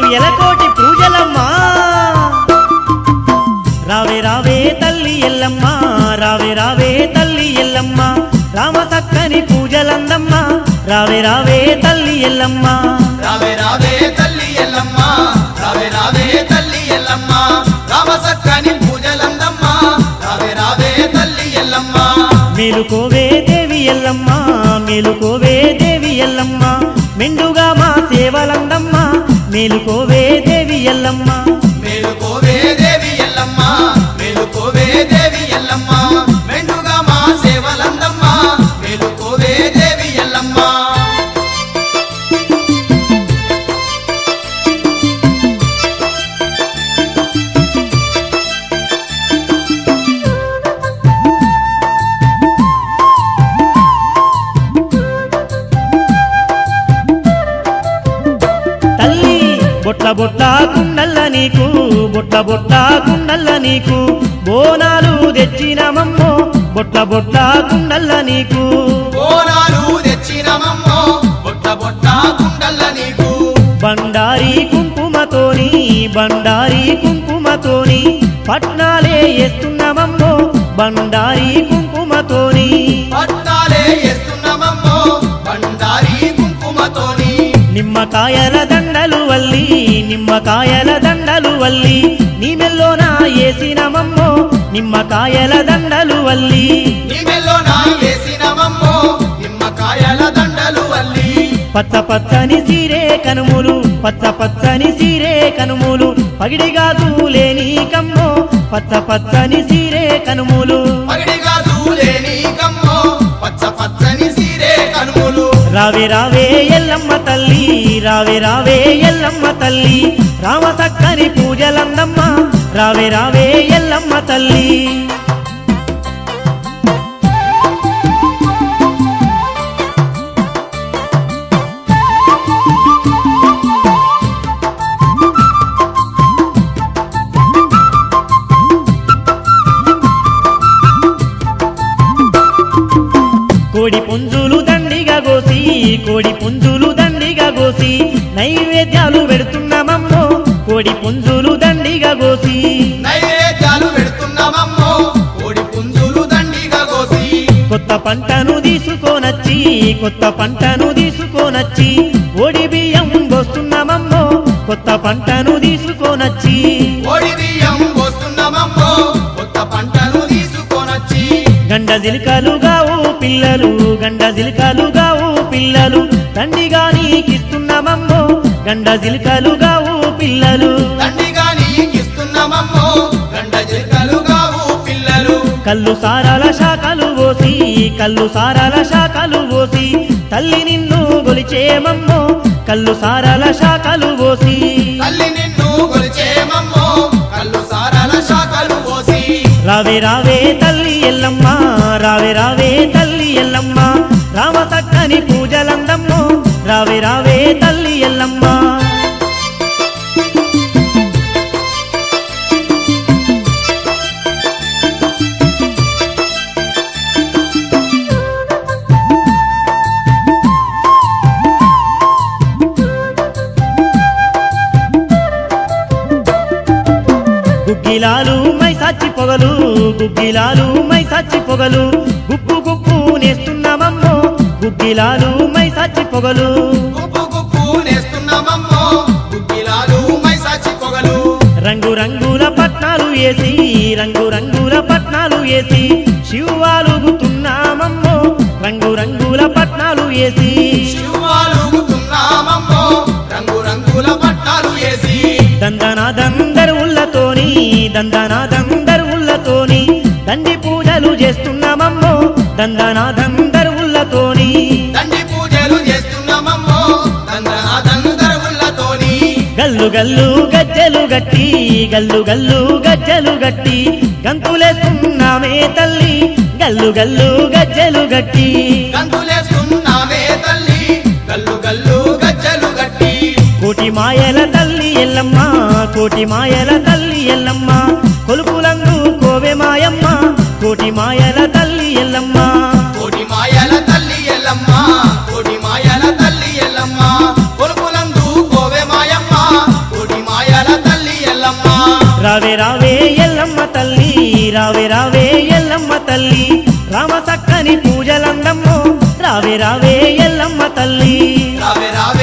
ఎలకోటి పూజలమ్మా రావే రావే తల్లి ఎల్లమ్మ రావే రావే తల్లి ఎల్లమ్మ రామ చక్కని పూజలందమ్మ రావే రావే తల్లి ఎల్లమ్మ రావే రావే తల్లి ఎల్లమ్మ రావే రావే తల్లి ఎల్లమ్మ రామ సక్కని పూజలందమ్మ రావే రావే తల్లి ఎల్లమ్మ మేలుకోవే దేవి ఎల్లమ్మ మేలుకోవే దేవి ఎల్లమ్మ మెండుగా మా సేవలందమ్మ మేలుకోవే దేవి ఎల్లమ్మ మేలుకోవే దేవి ఎల్లమ్మ మేలుకోవే దేవి ఎల్లమ్మ మెండుగా మా సేవలందమ్మ మేలుకోవే దేవి ఎల్లమ్మ తల్లి బొట్ల బొట్ల కుండల్ల నీకు బొట్ల బొట్ల కుండల్ల నీకు బోనాలు తెచ్చినమమ్మో బొట్ల బొట్ల కుండల్ల నీకు బోనాలు తెచ్చినమమ్మో బొట్ట బొట్ట కుండల్ల నీకు బండారి కుంకుమతోని బండారి కుంకుమతోని పట్నాలే ఎస్తున్నామమ్మో బండారి కుంకుమతోని పట్టాలే ఎస్తున్నామమ్మో బండారి కుంకుమతోని నిమ్మకాయల దండలు వల్లి నిమ్మకాయల దండలు వల్లి నీ మెల్లోన ఏసినమమ్మో నిమ్మకాయల దండలు వల్లి నీమెల్లో నా వేసినమమ్మో నిమ్మకాయల దండలు వల్లి పచ్చ పచ్చని సీరే కనుములు పచ్చ పచ్చని సీరే కనుములు పగిడిగాదు లేని కమ్మో పచ్చ పచ్చని సీరే కనుములు పగిడిగా దూలేని కమ్మో పచ్చ పచ్చని సీరే కనుములు రావే రావే ఎల్లమ్మ తల్లి రావే రావే ఎల్లమ్మ తల్లి రామ చక్కని పూజలందమ్మ రావే రావే ఎల్లమ్మ తల్లి కోడి పుంజులు దండిగా గోసి కోడి పుంజులు దండిగా గోసి నైవేద్యాలు పెడుతున్నామమ్మో కోడి పుంజులు దండిగా గోసి నైవేద్యాలు పెడుతున్నామమ్మో కోడి పుంజులు దండిగా కోసి కొత్త పంటను తీసుకోనచ్చి కొత్త పంటను తీసుకోనచ్చి ఓడి బియ్యం వస్తున్నామమ్మో కొత్త పంటను తీసుకోనచ్చి కోడి బియ్యం పోస్తున్నామమ్మో కొత్త పంటను తీసుకొనొచ్చి గండ జిలకలుగావు పిల్లలు గండ జిలకలుగావు పిల్లలు దండిగా నీకిస్తున్నామమ్మో గండ జిలకలుగావు పిల్లలు దండిగా నీకిస్తున్నామమ్మో గండ జిల్కలుగావు పిల్లలు కళ్ళు సారాల శాఖలు పోసి కళ్ళు సారాల శాఖలు పోసి తల్లి నిన్ను గొలిచేమమ్మో కళ్ళు సారాల శాఖలు పోసి తల్లి నిన్ను కొలిచేమమ్మో కళ్ళు సారాల శాఖలు పోసి రావే రావే తల్లి ఎల్లమ్మ రావే రావే తల్లి ఎల్లమ్మ రామ చక్కని పూజలందమ్మో రావే రావే తల్లి ఎల్లమ్మ గుగ్గిలాలు మై సచ్చి పొగలు గుగ్గిలాలు మై సచ్చి పొగలు గుప్పు గుప్పు నేస్తున్నామమ్మో గుగ్గిలాలు మై సచ్చి పొగలు గుప్పు గుప్పు నేస్తున్నామమ్మో గుగ్గిలాలు మైసాచి పొగలు రంగు రంగుల పట్నాలు వేసి రంగు రంగుల పట్నాలు వేసి శివాలుగుతున్నామమ్మో రంగు రంగుల పట్నాలు వేసి శివాలుగుతున్నామమ్మో రంగు రంగుల పట్టాలు వేసి దందన దందరువులతోని దందన దందరువులతోని దండి పూజలు చేస్తున్నామమ్మో దందన దందరువులతోని దండి పూజలు చేస్తున్నామమ్మో దందన దందరులతోని గల్లు గల్లు గజ్జలు గట్టి గల్లు గల్లు గజ్జలు గట్టి గంతులేస్తున్నామే తల్లి గల్లు గల్లు గజ్జలు గట్టి గంతులేస్తున్నామే తల్లి గల్లు గల్లు గజ్జలు గట్టి కోటి మాయల తల్లి ఎల్లమ్మ కోటి మాయల తల్లి ఎల్లమ్మ కొలుపులందు కోవె మాయమ్మ కోటి మాయల తల్లి ఎల్లమ్మ కోటి మాయల తల్లి ఎల్లమ్మ కోటి మాయల తల్లి ఎల్లమ్మ కొలుపులందు కోవె మాయమ్మ తల్లి రావే రావే ఎల్లమ్మ తల్లి రామ సక్కని పూజలందమ్మో రావే రావే ఎల్లమ్మ తల్లి రావే రావే